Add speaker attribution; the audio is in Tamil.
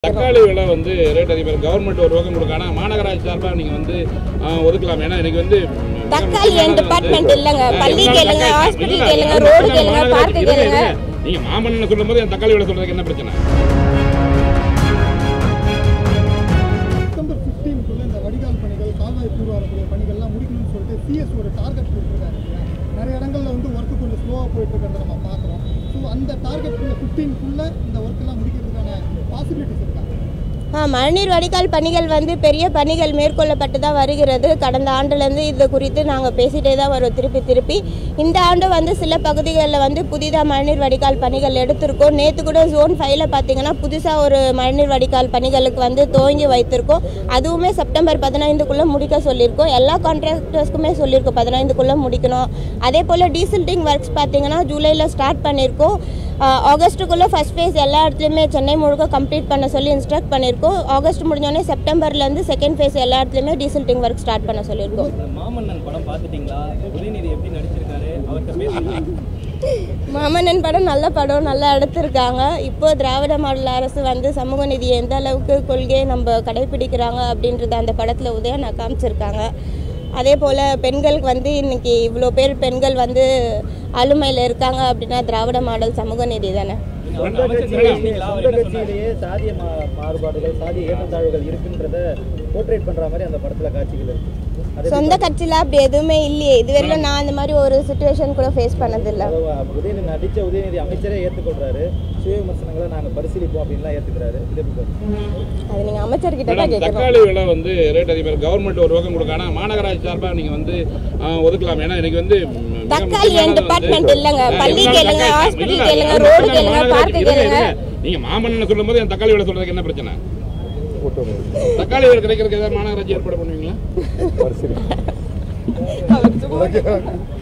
Speaker 1: தக்காளி விலை வந்து ரேட் அதிகம் கவர்மெண்ட் ஒரு பக்கம் கொடுக்க ஆனால் மாநகராட்சி சார்பாக நீங்கள் வந்து ஆ, ஒதுக்கலாம் ஏன்னா எனக்கு வந்து ம்,
Speaker 2: தக்காளி என் டிபார்ட்மெண்ட் இல்லைங்க
Speaker 1: ஆ,
Speaker 2: பள்ளி
Speaker 1: இருந்தாலும்
Speaker 2: கேளுங்க
Speaker 1: தக்காளி-
Speaker 2: ஹாஸ்பிட்டல்
Speaker 1: இல்ல,
Speaker 2: கேளுங்க
Speaker 1: இல்ல,
Speaker 2: ரோடு
Speaker 1: இல்ல,
Speaker 2: கேளுங்க
Speaker 1: மாநகராட்சி
Speaker 2: பார்க்கு
Speaker 1: இருங்க,
Speaker 2: கேளுங்க
Speaker 1: இருங்க. நீங்க மாமன்னன் சொல்லும் போது என் தக்காளி விலை சொல்றதுக்கு என்ன பிரச்சனை
Speaker 3: செப்டம்பர் 15 குள்ள இந்த வடிகால் பணிகள் கால்வாய் தூர்வாரக்கூடிய பணிகள்லாம் முடிக்கணும்னு சொல்லிட்டு சிஎஸ் ஒரு டார்கெட் கொடுத்துருக்காரு இல்லையா? நிறைய இடங்கள்ல வந்து ஒர்க்கு கொஞ்சம் ஸ்லோவாக போயிட்டு இருக்கிறத நம்ம பார்க்குறோம் ஸோ அந்த டார்கெட் குள்ள 15 குள்ள இந்த ஒர்க்கெல்லாம் முடிக்கிறதுக்கான பாசிபிலிட்டிஸ் இருக்கா
Speaker 2: ஆ மழைநீர் வடிகால் பணிகள் வந்து பெரிய பணிகள் மேற்கொள்ளப்பட்டு தான் வருகிறது கடந்த ஆண்டுலேருந்து இது குறித்து நாங்கள் பேசிட்டே தான் வரோம் திருப்பி திருப்பி இந்த ஆண்டு வந்து சில பகுதிகளில் வந்து புதிதாக மழைநீர் வடிகால் பணிகள் எடுத்திருக்கோம் நேற்று கூட ஜோன் ஃபைவ்ல பார்த்தீங்கன்னா புதுசாக ஒரு மழைநீர் வடிகால் பணிகளுக்கு வந்து துவங்கி வைத்திருக்கோம் அதுவுமே செப்டம்பர் பதினைந்துக்குள்ளே முடிக்க சொல்லியிருக்கோம் எல்லா கான்ட்ராக்டர்ஸ்க்குமே சொல்லியிருக்கோம் பதினைந்துக்குள்ளே முடிக்கணும் அதே போல் டீசல்டிங் ஒர்க்ஸ் பார்த்தீங்கன்னா ஜூலையில் ஸ்டார்ட் பண்ணியிருக்கோம் ஆஹ் ஆகஸ்ட்டுக்குள்ளே ஃபர்ஸ்ட் ஃபேஸ் எல்லா இடத்துலையுமே சென்னை முழுக்க கம்ப்ளீட் பண்ண சொல்லி இன்ஸ்ட்ரக்ட் பண்ணியிருக்கோம் ஆகஸ்ட் முடிஞ்சோடனே செப்டம்பர்லேருந்து செகண்ட் ஃபேஸ் எல்லா இடத்துலையுமே டீசல்டிங் ஒர்க் ஸ்டார்ட் பண்ண சொல்லியிருக்கோம்
Speaker 4: இந்த மாமன்னன் படம் பார்த்துட்டீங்களா உதயநிதி எப்படி நடிச்சிருக்காரு அவர்கிட்ட பேசுறீங்களா
Speaker 2: மாமன்னன் படம் நல்ல படம் நல்லா எடுத்திருக்காங்க இப்போ திராவிட மாடல் அரசு வந்து சமூக நீதி எந்த அளவுக்கு கொள்கையை நம்ம கடைபிடிக்கிறாங்க அப்படின்றத அந்த படத்தில் உதயனா காமிச்சிருக்காங்க அதே போல் பெண்களுக்கு வந்து இன்னைக்கு இவ்வளோ பேர் பெண்கள் வந்து ஆளுமையில் இருக்காங்க அப்படின்னா திராவிட மாடல் சமூக நீதி தானே
Speaker 4: நீங்க அவர்கிட்ட அமைச்சர் பேசுனீங்களா அவர்
Speaker 5: சொந்த
Speaker 4: என்ன சொன்னாரு
Speaker 5: கட்சியிலேயே சாதிய மா- மாறுபாடுகள் சாதிய ஏற்றத்தாழ்வுகள் இருக்குன்றத போர்ட்ரேட் பண்ற மாதிரி அந்த படத்துல காட்சிகள் இருக்கு அதே
Speaker 2: சொந்த கட்சியில் அப்படி எதுவுமே இல்லையே இதுவரையிலும் நான் அந்த மாதிரி ஒரு சுச்சுவேஷன் கூட ஃபேஸ் பண்ணதில்லை
Speaker 5: அதாவது உதயநிதி நடிச்ச உதயநிதி அமைச்சரே ஏற்றுக்கொள்றாரு சுய விமர்சனங்களை நாங்க பரிசீலிப்போம் அப்படின்லாம் ஏத்துக்கிறாரு இது எப்படி பாருங்க?
Speaker 2: அது நீங்கள் அமைச்சர்கிட்ட தான்
Speaker 1: மேடம்
Speaker 2: கேட்கணும்
Speaker 1: தக்காளி விலை வந்து ரேட் அதிகம் கவர்மெண்ட் ஒரு பக்கம் கொடுக்க ஆனால் மாநகராட்சி சார்பாக நீங்கள் வந்து ஆ, ஒதுக்கலாம் ஏன்னா எனக்கு வந்து ம், மிக
Speaker 2: தக்காளி என்
Speaker 1: முக்கியமானது
Speaker 2: டிபார்ட்மெண்ட்
Speaker 1: வந்து-
Speaker 2: இல்லைங்க
Speaker 1: ஆ,
Speaker 2: பள்ளி
Speaker 1: இருந்தாலும்
Speaker 2: கேளுங்க
Speaker 1: தக்காளி-
Speaker 2: ஹாஸ்பிட்டல்
Speaker 1: இல்ல,
Speaker 2: கேளுங்க
Speaker 1: இல்ல,
Speaker 2: ரோடு
Speaker 1: இல்ல,
Speaker 2: கேளுங்க
Speaker 1: மாநகராட்சி
Speaker 2: பார்க்கு
Speaker 1: இருங்க,
Speaker 2: கேளுங்க
Speaker 1: இருங்க. நீங்க மாமன்னன் சொல்லும் போது என் தக்காளி விலை சொல்றதுக்கு என்ன பிரச்சனை தக்காளி விலை கிடைக்கிறதுக்கு ஏதாவது மாநகராட்சி ஏற்பாடு பண்ணுவீங்களா
Speaker 2: அவர் சும்மா